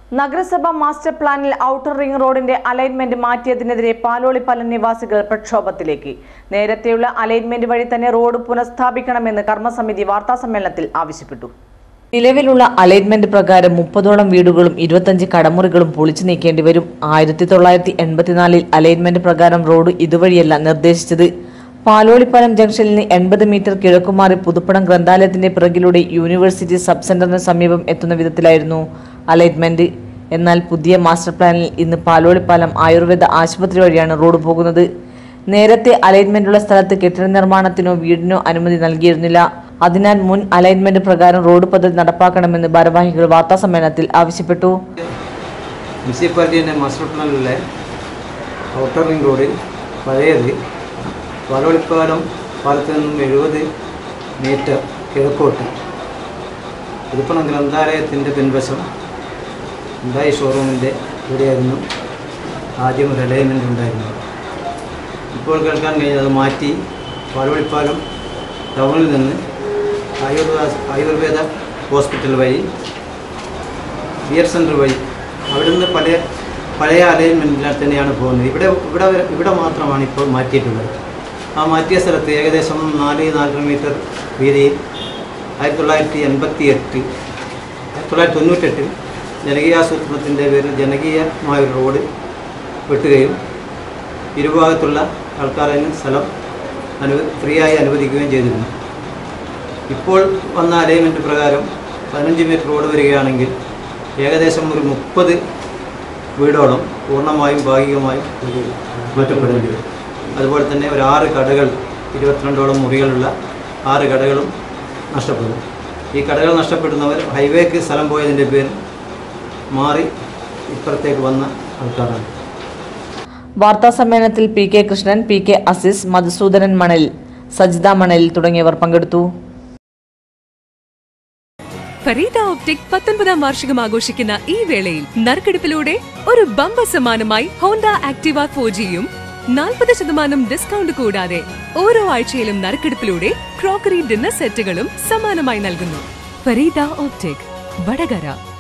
നഗരസഭ മാസ്റ്റർ പ്ലാനിൽ outer ring റോഡിന്റെ അലൈൻമെന്റ് മാറ്റിയതിനെതിരെ പാലോളിപ്പലം നിവാസികൾ പ്രക്ഷോഭത്തിലേക്ക് നേരത്തെയുള്ള അലൈൻമെന്റ് വഴി തന്നെ റോഡ് പുനഃസ്ഥാപിക്കണമെന്ന് കർമ്മസമിതി വാർത്താസമ്മേളനത്തിൽ ആവശ്യപ്പെട്ടു നിലവിലുള്ള അലൈൻമെന്റ് പ്രകാരം മുപ്പതോളം വീടുകളും ഇരുപത്തഞ്ച് കടമുറികളും പൊളിച്ചു നീക്കേണ്ടി വരും ആയിരത്തി തൊള്ളായിരത്തി എൺപത്തിനാലിൽ അലൈൻമെന്റ് പ്രകാരം റോഡ് ഇതുവഴിയല്ല നിർദ്ദേശിച്ചത് പാലോളിപ്പാലം ജംഗ്ഷനിൽ നിന്ന് എൺപത് മീറ്റർ കിഴക്കുമാറി പുതുപ്പടം ഗ്രന്ഥാലയത്തിന്റെ പിറകിലൂടെ യൂണിവേഴ്സിറ്റി സബ് സെന്ററിന് സമീപം എത്തുന്ന വിധത്തിലായിരുന്നു അലൈൻമെന്റ് എന്നാൽ പുതിയ മാസ്റ്റർ പ്ലാനിൽ ഇന്ന് പാലോളിപ്പാലം ആയുർവേദ ആശുപത്രി വഴിയാണ് റോഡ് പോകുന്നത് നേരത്തെ അലൈൻമെന്റുള്ള സ്ഥലത്ത് കെട്ടിട നിർമ്മാണത്തിനോ വീടിനോ അനുമതി നൽകിയിരുന്നില്ല അതിനാൽ മുൻ അലൈൻമെന്റ് പ്രകാരം റോഡ് പദ്ധതി നടപ്പാക്കണമെന്ന് ഭാരവാഹികൾ വാർത്താസമ്മേളനത്തിൽ ആവശ്യപ്പെട്ടു മുനിസിപ്പാലിറ്റിൻ്റെ മാസ്റ്റർ പ്ലാനിലെ ഔട്ടർ റിംഗ് റോഡ് പഴയത് പാലോളിപ്പാലം പാലത്തിൽ നിന്നും എഴുപത് മീറ്റർ കിഴക്കോട്ട് പുതുപ്പണം ഗ്രന്ഥാലയത്തിൻ്റെ പിൻവശം ഉണ്ടായി ഷോറൂമിൻ്റെ ഇവിടെയായിരുന്നു ആദ്യം ഒരു അലൈൻമെൻ്റ് ഉണ്ടായിരുന്നത് ഇപ്പോൾ കേൾക്കാൻ കഴിഞ്ഞത് അത് മാറ്റി പാലോളിപ്പാലം ടൗണിൽ നിന്ന് ആയുർവേദ ആയുർവേദ ഹോസ്പിറ്റൽ വഴി ബിയർ സെൻറ്റർ വഴി അവിടുന്ന് പല പഴയ അലൈൻമെൻറ്റിൽ തന്നെയാണ് പോകുന്നത് ഇവിടെ ഇവിടെ വരെ- ഇവിടെ മാത്രമാണ് ഇപ്പോൾ മാറ്റിയിട്ടുള്ളത് ആ മാറ്റിയ സ്ഥലത്ത് ഏകദേശം നാല് നാലര മീറ്റർ വീതിയിൽ ആയിരത്തി തൊള്ളായിരത്തി എൺപത്തി എട്ട് ആയിരത്തി തൊള്ളായിരത്തി തൊണ്ണൂറ്റെട്ടിൽ ജനകീയാസൂത്രണത്തിൻ്റെ പേരിൽ ജനകീയമായ ഒരു റോഡ് വെട്ടുകയും ഇരുഭാഗത്തുള്ള ആൾക്കാരതിന് സ്ഥലം അനു ഫ്രീ ആയി അനുവദിക്കുകയും ചെയ്തിരുന്നു ഇപ്പോൾ വന്ന അലൈൻമെൻറ്റ് പ്രകാരം പതിനഞ്ച് മീറ്റർ റോഡ് വരികയാണെങ്കിൽ ഏകദേശം ഒരു മുപ്പത് വീടോളം പൂർണ്ണമായും ഭാഗികമായും മാറ്റപ്പെടേണ്ടി വരും അതുപോലെ തന്നെ ഒരു ആറ് കടകൾ ഇരുപത്തിരണ്ടോളം മുറികളുള്ള ആറ് കടകളും നഷ്ടപ്പെടും ഈ കടകൾ നഷ്ടപ്പെടുന്നവർ ഹൈവേക്ക് സ്ഥലം പോയതിൻ്റെ പേരിൽ മാറി ഇപ്പുറത്തേക്ക് വന്ന ആൾക്കാരാണ് വാർത്താസമ്മേളനത്തിൽ P K Krishnan P K Aziz Madhusudanan മണൽ സജിത മണലിൽ തുടങ്ങിയവർ പങ്കെടുത്തു ഫരീദ ഓപ്റ്റിക് പത്തൊൻപതാം വാർഷികം ആഘോഷിക്കുന്ന ഈ വേളയിൽ നറുക്കെടുപ്പിലൂടെ ഒരു ബമ്പ സമ്മാനമായി ഹോണ്ട ആക്ടിവ ഫോർ ജിയും നാൽപ്പത് ശതമാനം ഡിസ്കൗണ്ട് കൂടാതെ ഓരോ ആഴ്ചയിലും നറുക്കെടുപ്പിലൂടെ ക്രോക്കറി ഡിന്നർ സെറ്റുകളും സമ്മാനമായി നൽകുന്നു ഫരീദ ഓപ്റ്റിക് വടകര